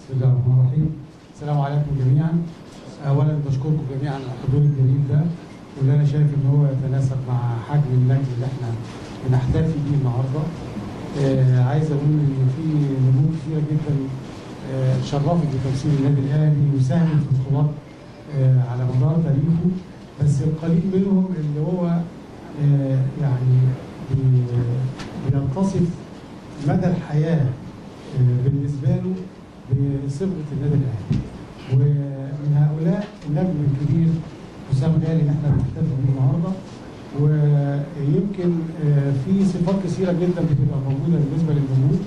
بسم الله الرحمن الرحيم السلام عليكم جميعا اولا بشكركم جميعا على الحضور الجميل ده واللي انا شايف ان هو يتناسب مع حجم النجم اللي احنا بنحتفي بيه النهارده آه عايز اقول ان في نجوم كثيره جدا آه شرفت بتمثيل النادي الاهلي وساهمت في بطولات آه على مدار تاريخه بس القليل منهم اللي هو آه يعني بي- بينتصف مدى الحياه آه، بالنسبه له بصبغه النادي الاهلي ومن هؤلاء النجم الكبير حسام غالي اللي احنا بنحتفل بيه النهارده ويمكن آه، في صفات كثيره جدا بتبقى موجوده بالنسبه للجمهور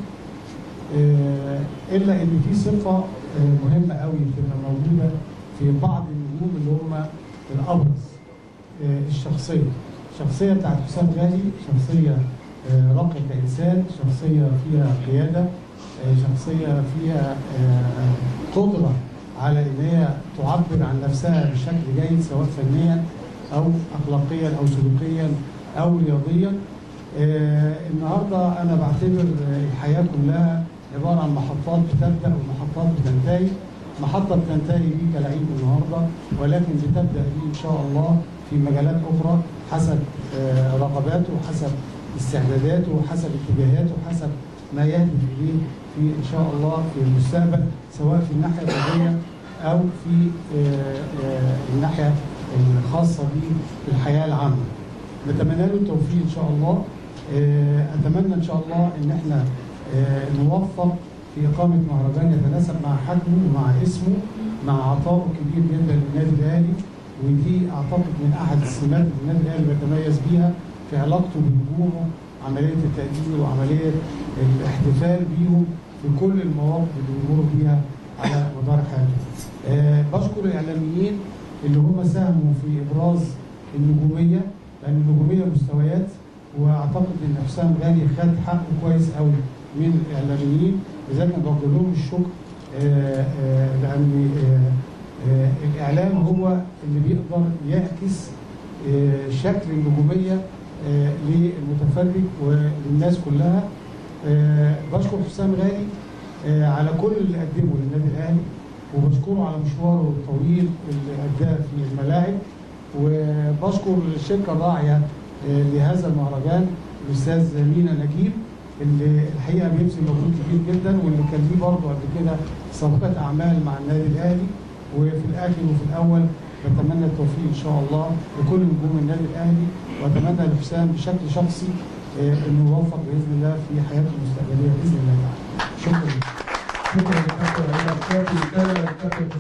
آه، الا ان في صفه آه، مهمه قوي بتبقى موجوده في بعض النجوم اللي هم الابرز آه، الشخصيه الشخصيه بتاعت حسام غالي شخصيه آه، راقيه كانسان شخصيه فيها قياده آه، شخصيه فيها آه، قدره على ان هي تعبر عن نفسها بشكل جيد سواء فنيا او اخلاقيا او سلوكيا او رياضيا آه، النهارده انا بعتبر آه، الحياه كلها عباره عن محطات بتبدا ومحطات بتنتهي محطه بتنتهي بيه كلعيب النهارده ولكن بتبدا بيه ان شاء الله في مجالات اخرى حسب آه، رغباته وحسب استعداداته وحسب اتجاهاته وحسب ما يهدف اليه في ان شاء الله في المستقبل سواء في الناحيه الرياضيه او في آه، آه، الناحيه الخاصه به في الحياه العامه. نتمنى له التوفيق ان شاء الله آه، اتمنى ان شاء الله ان احنا آه، نوفق في اقامه مهرجان يتناسب مع حجمه ومع اسمه مع عطائه الكبير جدا للنادي الاهلي ودي اعتقد من احد السمات اللي النادي الاهلي بيتميز بيها في علاقته بنجومه عمليه التقدير وعمليه الاحتفال بيهم في كل المواقف اللي بيمروا بيها على مدار حياتهم. آه، بشكر الاعلاميين اللي هم ساهموا في ابراز النجوميه لان النجوميه مستويات واعتقد ان حسام غالي خد حقه كويس قوي من الاعلاميين لذلك انا بوجه لهم الشكر آه، آه، لان آه، آه، الاعلام هو اللي بيقدر يعكس آه، شكل النجوميه آه، للمتفرج وللناس كلها آه، بشكر حسام غالي آه، على كل اللي قدمه للنادي الاهلي وبشكره على مشواره الطويل اللي اداه في الملاعب وبشكر الشركه الراعيه آه، لهذا المهرجان الاستاذ مينا نجيب اللي الحقيقه بيبذل مجهود كبير جدا واللي كان ليه برضه قبل كده سابقه اعمال مع النادي الاهلي وفي الاخر وفي الاول بتمنى التوفيق ان شاء الله لكل نجوم النادي الاهلي واتمنى لحسام بشكل شخصي آه، انه يوفق باذن الله في حياته المستقبليه باذن الله تعالى شكرا شكرا للكابتن عمر شافي كان الكابتن